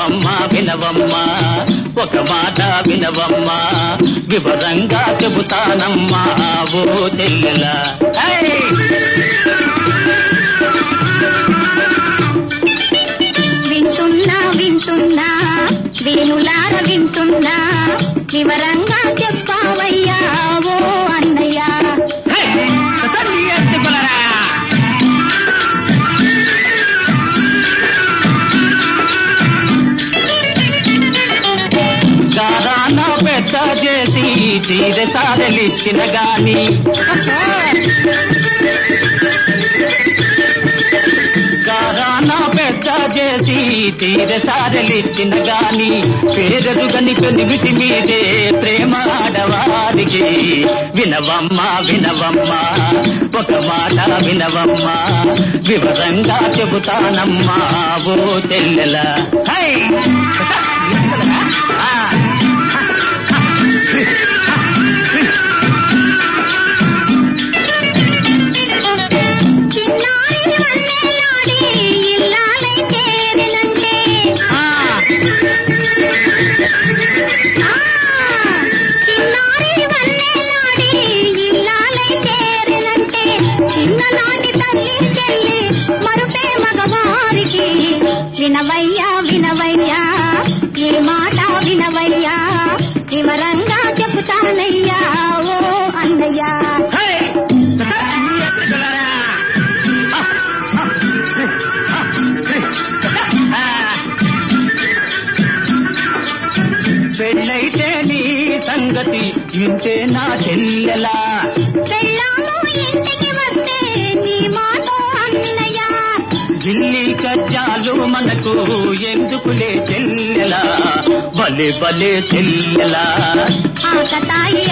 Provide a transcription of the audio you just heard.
వినవమ్మా వినవమ్మా ఒక మాట వినవమ్మా వివరంగా చెబుతానమ్మా ఓ చెల్లెలా ఏయ్! వింటున్నా వింటున్నా వేణులార వింటున్నా వివరంగా చెప్పావయ్యా ఓ అన్నయ్య ఏయ్! తల్లి ఎత్తుకులరా! గారాన పెద్ద చేసి తీర సారలిచ్చిన గాని గారాన పెద్ద చేసి తీర సారలిచ్చిన గాని పేరరుగని పెనిమిటి మీదే ప్రేమ ఆడవారికి వినవమ్మా వినవమ్మా ఒక మాట వినవమ్మా వివరంగా చెబుతానమ్మా ఓ చెల్లెల హై! ఆ! చిన్నారి వన్నెలాడి ఇల్లాలై చేరినంటే ఆ! ఆ, చిన్నారి వన్నెలాడి ఇల్లాలై చేరినంటే చిన్ననాటి తల్లి చెల్లి మరుపే మగవారికి వినవయ్యా వినవయ్యా ఈ మాట వినవయ్యా వివరంగా చెబుతానయ్యా ఓ అన్నయ్యా హై! నీ ఎత్తుకులరా! ఆ! ఆ! పెళ్ళైతే నీ సంగతి ఇంతే నా చెల్లెలా పెళ్ళాము ఇంటికి వస్తే నీ మాట అన్నయ్య ఢిల్లీ కజ్జాలు మనకు ఎందుకులే చెల్లెలా బలే బలే చెల్లెలా ఆకతాయి